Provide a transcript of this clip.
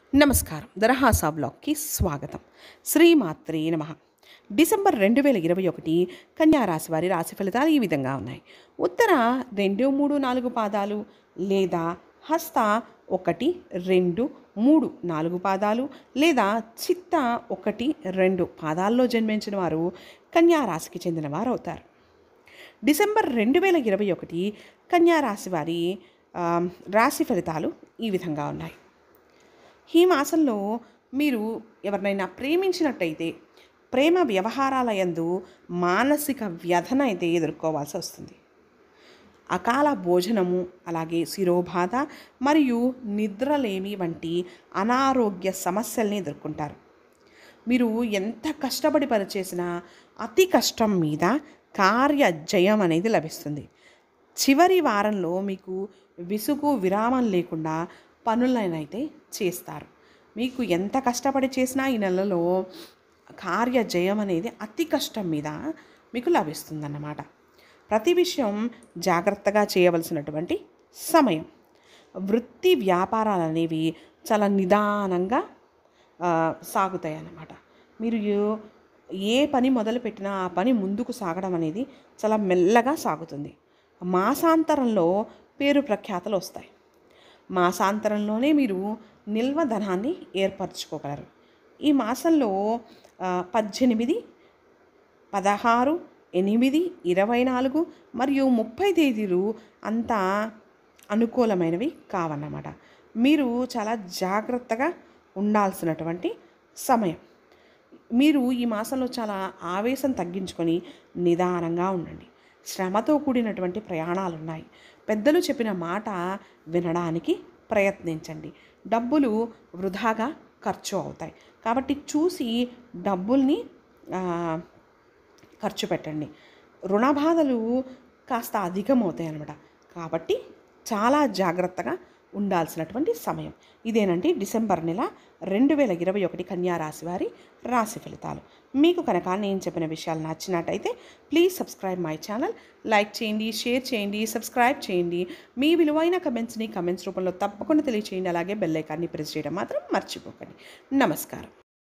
నమస్కారం దరహాసా బ్లాగ్కి స్వాగతం శ్రీమాత్రే నమ డిసెంబర్ రెండు వేల ఇరవై ఒకటి కన్యా రాశి వారి రాశి ఫలితాలు ఈ విధంగా ఉన్నాయి ఉత్తర రెండు మూడు నాలుగు పాదాలు లేదా హస్త ఒకటి రెండు మూడు నాలుగు పాదాలు లేదా చిత్త ఒకటి రెండు పాదాల్లో జన్మించిన వారు కన్యా రాశికి చెందిన వారు అవుతారు డిసెంబర్ రెండు వేల ఇరవై ఒకటి కన్యా రాశి వారి ఆ, రాశి ఫలితాలు ఈ విధంగా ఉన్నాయి ఈ మాసంలో మీరు ఎవరినైనా ప్రేమించినట్టయితే ప్రేమ వ్యవహారాల యందు మానసిక వ్యధన అయితే ఎదుర్కోవాల్సి వస్తుంది అకాల భోజనము అలాగే శిరోబాధ మరియు నిద్రలేమి వంటి అనారోగ్య సమస్యల్ని ఎదుర్కొంటారు మీరు ఎంత కష్టపడి పనిచేసినా అతి కష్టం మీద కార్య జయం అనేది లభిస్తుంది చివరి వారంలో మీకు విసుగు విరామం లేకుండా పనులనైతే చేస్తారు మీకు ఎంత కష్టపడి చేసినా ఈ నెలలో కార్య జయం అనేది అతి కష్టం మీద మీకు లభిస్తుందన్నమాట ప్రతి విషయం జాగ్రత్తగా చేయవలసినటువంటి సమయం వృత్తి వ్యాపారాలు అనేవి చాలా నిదానంగా ఆ, సాగుతాయి అన్నమాట మీరు ఏ- ఏ పని మొదలుపెట్టినా ఆ పని ముందుకు సాగడం అనేది చాలా మెల్లగా సాగుతుంది మాసాంతరంలో పేరు ప్రఖ్యాతలు వస్తాయి మాసాంతరంలోనే మీరు నిల్వ ధనాన్ని ఏర్పరచుకోగలరు ఈ మాసంలో ఆ, పద్దెనిమిది పదహారు ఎనిమిది ఇరవై నాలుగు మరియు ముప్పై తేదీలు అంత అనుకూలమైనవి కావన్నమాట మీరు చాలా జాగ్రత్తగా ఉండాల్సినటువంటి సమయం మీరు ఈ మాసంలో చాలా ఆవేశం తగ్గించుకొని నిదానంగా ఉండండి శ్రమతో కూడినటువంటి ప్రయాణాలు ఉన్నాయి పెద్దలు చెప్పిన మాట వినడానికి ప్రయత్నించండి డబ్బులు వృధాగా ఖర్చు అవుతాయి కాబట్టి చూసి డబ్బుల్ని ఆ, ఖర్చు పెట్టండి రుణ బాధలు కాస్త అధికమవుతాయి అన్నమాట కాబట్టి చాలా జాగ్రత్తగా ఉండాల్సినటువంటి సమయం ఇదేనండి డిసెంబర్ నెల రెండు వేల ఇరవై ఒకటి కన్యా రాశి వారి రాశి ఫలితాలు మీకు కనుక నేను చెప్పిన విషయాలు నచ్చినట్టయితే please subscribe my channel like చేయండి షేర్ చేయండి సబ్స్క్రైబ్ చేయండి మీ విలువైన కమెంట్స్ని కమెంట్స్ రూపంలో తప్పకుండా తెలియచేయండి అలాగే బెల్ ఐకాన్ని ప్రెస్ చేయడం మాత్రం మర్చిపోకండి నమస్కారం